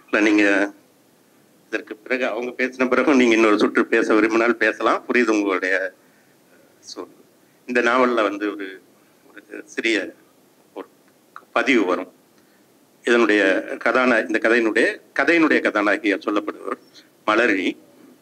இல்லை நீங்கள் இதற்கு பிறகு அவங்க பேசின பிறகும் நீங்கள் இன்னொரு சுற்று பேச விரும்பினால் பேசலாம் புரியுது உங்களுடைய சொல் இந்த நாவலில் வந்து ஒரு ஒரு சிறிய ஒரு பதிவு வரும் இதனுடைய கதாநா இந்த கதையினுடைய கதையினுடைய கதாநாயகியாக சொல்லப்படுவர் மலரணி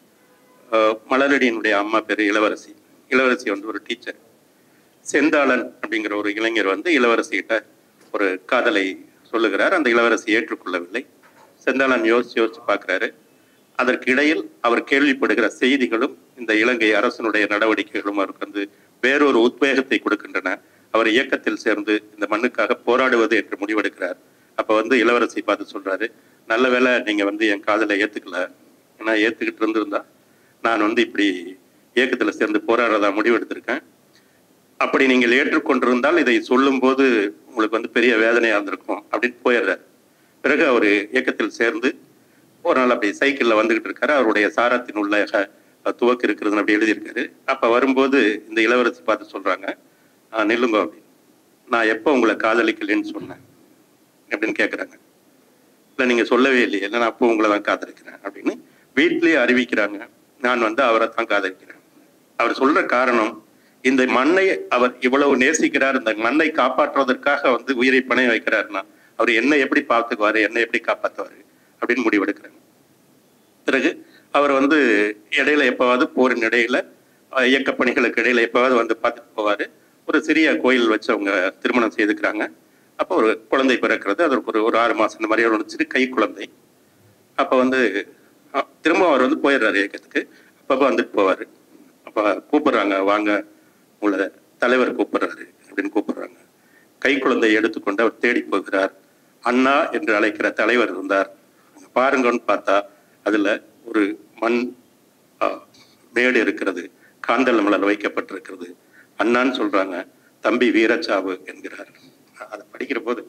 அஹ், மலரடியினுடைய அம்மா பேர் இளவரசி இளவரசி வந்து ஒரு டீச்சர் செந்தாளன் அப்படிங்கிற ஒரு இளைஞர் வந்து இளவரசிகிட்ட ஒரு காதலை சொல்லுகிறார் அந்த இளவரசி ஏற்றுக்கொள்ளவில்லை செந்தாளன் யோசிச்சு யோசிச்சு பார்க்குறாரு அதற்கு இடையில் அவர் கேள்விப்படுகிற செய்திகளும் இந்த இலங்கை அரசனுடைய நடவடிக்கைகளும் அவருக்கு வந்து வேறொரு உத்வேகத்தை கொடுக்கின்றன அவர் இயக்கத்தில் சேர்ந்து இந்த மண்ணுக்காக போராடுவது என்று முடிவெடுக்கிறார் அப்ப வந்து இளவரசி பார்த்து சொல்றாரு நல்ல வேளை நீங்க வந்து என் காதலை ஏத்துக்கல ஏன்னா ஏத்துக்கிட்டு இருந்திருந்தா நான் வந்து இப்படி இயக்கத்துல சேர்ந்து போராடுறதா முடிவெடுத்திருக்கேன் அப்படி நீங்கள் ஏற்றுக்கொண்டிருந்தால் இதை சொல்லும்போது உங்களுக்கு வந்து பெரிய வேதனையா இருந்திருக்கும் அப்படின்னு போயிடுறாரு பிறகு அவர் இயக்கத்தில் சேர்ந்து ஒரு நாள் அப்படி சைக்கிள்ல வந்துகிட்டு இருக்காரு அவருடைய சாரத்தின் உள்ள அஹ், துவக்கு இருக்கிறதுன்னு அப்படி எழுதியிருக்காரு அப்ப வரும்போது இந்த இளவரசி பார்த்து சொல்றாங்க "ஆ, நில்லுங்க அப்படின்னு நான் எப்போ உங்களை காதலிக்கலைன்னு சொன்னேன் அப்படின்னு கேட்குறாங்க இல்லை நீங்க சொல்லவே இல்லையே இல்லை நான் அப்போ உங்களை தான் காதலிக்கிறேன் அப்படின்னு வீட்லயே அறிவிக்கிறாங்க நான் வந்து அவரை தான் காதலிக்கிறேன் அவர் சொல்ற காரணம் இந்த மண்ணை அவர் இவ்வளவு நேசிக்கிறார் இந்த மண்ணை காப்பாற்றுவதற்காக வந்து உயிரை பணைய வைக்கிறாருன்னா அவர் என்ன எப்படி பார்த்துக்குவாரு என்ன எப்படி காப்பாற்றுவாரு அப்படின்னு முடிவெடுக்கிறாங்க பிறகு அவர் வந்து இடையில எப்பவாவது போரின் இடையில அஹ், இயக்கப் பணிகளுக்கு இடையில எப்பவாவது வந்து பார்த்துட்டு போவாரு ஒரு சிறிய கோயில் வச்சு அவங்க திருமணம் செய்துக்கிறாங்க அப்போ ஒரு குழந்தை பிறக்கிறது அதற்கு ஒரு ஒரு ஆறு மாசம் இந்த மாதிரி ஒரு சிறு கை குழந்தை அப்போ வந்து அஹ், திரும்ப அவர் வந்து போயிடுறாரு இயக்கத்துக்கு அப்பப்போ வந்துட்டு போவார் அப்போ கூப்பிடுறாங்க வாங்க உங்களை தலைவர் கூப்பிடுறாரு அப்படின்னு கூப்பிடுறாங்க கை குழந்தையை எடுத்துக்கொண்டு அவர் தேடி போகிறார் அண்ணா என்று அழைக்கிற தலைவர் இருந்தார் அங்க பாருங்கன்னு பார்த்தா அதுல ஒரு மண் ஆஹ், மேடு இருக்கிறது காந்தல் மலர் வைக்கப்பட்டிருக்கிறது அண்ணான்னு சொல்றாங்க தம்பி வீரச்சாவு என்கிறார் அதை படிக்கிற போது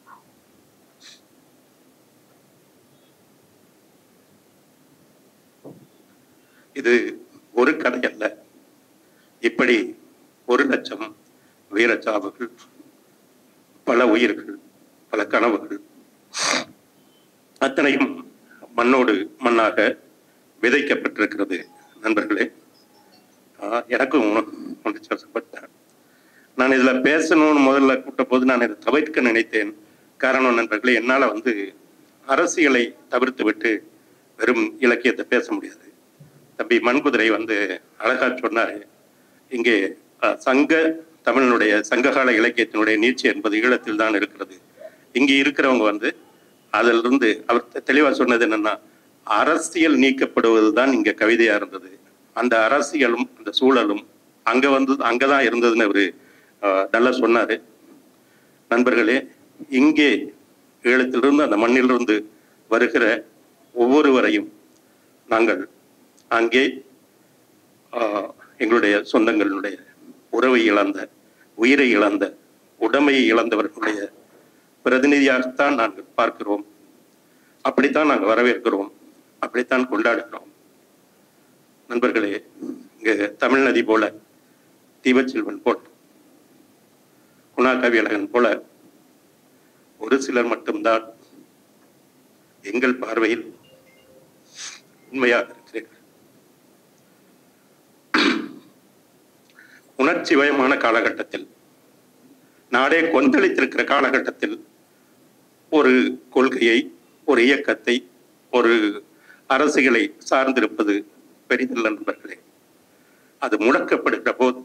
இது ஒரு கதை அல்ல இப்படி ஒரு லட்சம் வீரச்சாவுகள் பல உயிர்கள் பல கனவுகள் அத்தனையும் மண்ணோடு மண்ணாக விதைக்கப்பட்டிருக்கிறது நண்பர்களே ஆஹ் எனக்கும் உணர்ச்சி வசப்பட்டேன் நான் இதுல பேசணும்னு முதல்ல கூட்ட போது நான் இதை தவிர்க்க நினைத்தேன் காரணம் நண்பர்களே என்னால வந்து அரசியலை தவிர்த்து விட்டு வெறும் இலக்கியத்தை பேச முடியாது தம்பி மண்குதிரை வந்து அழகா சொன்னாரு இங்கே அஹ், சங்க தமிழனுடைய சங்ககால இலக்கியத்தினுடைய நீட்சி என்பது ஈழத்தில் தான் இருக்கிறது இங்கே இருக்கிறவங்க வந்து அதிலிருந்து அவர் தெ- தெளிவா சொன்னது என்னன்னா அரசியல் நீக்கப்படுவது தான் இங்க கவிதையா இருந்தது அந்த அரசியலும் அந்த சூழலும் அங்க வந்து அங்கதான் இருந்ததுன்னு அவரு அஹ், நல்லா சொன்னாரு நண்பர்களே இங்கே ஈழத்திலிருந்து அந்த மண்ணிலிருந்து வருகிற ஒவ்வொருவரையும் நாங்கள் அங்கே ஆஹ், எங்களுடைய சொந்தங்களுடைய உறவை இழந்த உயிரை இழந்த உடமையை இழந்தவர்களுடைய பிரதிநிதியாகத்தான் நாங்கள் பார்க்கிறோம் அப்படித்தான் நாங்கள் வரவேற்கிறோம் அப்படித்தான் கொண்டாடுகிறோம் நண்பர்களே இங்க தமிழ் நதி போல தீபச்செல்வன் போல குணா கவியழகன் போல ஒரு சிலர் மட்டும்தான் எங்கள் பார்வையில் உண்மையாக இருக்கிறீர்கள் உணர்ச்சி வயமான காலகட்டத்தில் நாடே கொந்தளித்திருக்கிற காலகட்டத்தில் ஒரு கொள்கையை ஒரு இயக்கத்தை ஒரு அரசுகளை சார்ந்திருப்பது பெரிதல்ல நண்பர்களே அது முடக்கப்படுகிற போது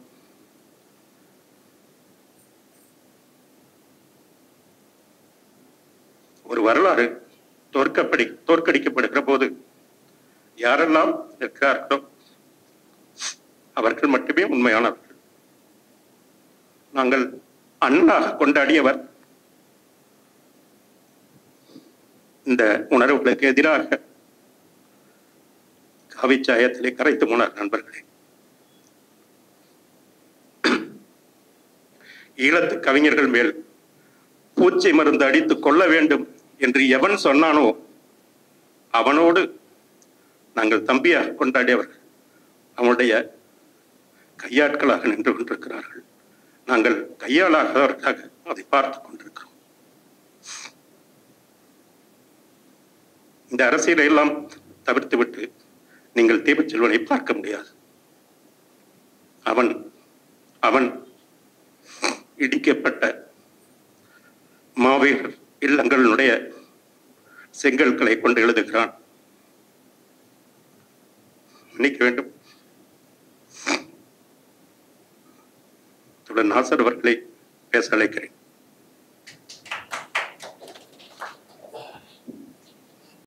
ஒரு வரலாறு தோற்கப்படி தோற்கடிக்கப்படுகிற போது யாரெல்லாம் இருக்கிறார்களோ அவர்கள் மட்டுமே உண்மையானவர்கள் நாங்கள் அண்ணாக கொண்டாடியவர் இந்த உணர்வுகளுக்கு எதிராக காவிச்சாயத்திலே கரைத்து போனார் நண்பர்களே ஈழத்து கவிஞர்கள் மேல் பூச்சி மருந்து அடித்து கொள்ள வேண்டும் என்று எவன் சொன்னானோ அவனோடு நாங்கள் தம்பியாக கொண்டாடியவர்கள் அவனுடைய கையாட்களாக நின்று கொண்டிருக்கிறார்கள் நாங்கள் கையாளாதவர்களாக அதை பார்த்து கொண்டிருக்கிறோம் இந்த அரசியலை எல்லாம் தவிர்த்துவிட்டு நீங்கள் தீபச்செல்வனை பார்க்க முடியாது அவன் அவன் இடிக்கப்பட்ட மாவீரர் இல்லங்களினுடைய செங்கல்களை கொண்டு எழுதுகிறான் மன்னிக்க வேண்டும் நாசர் அவர்களை பேச அழைக்கிறேன்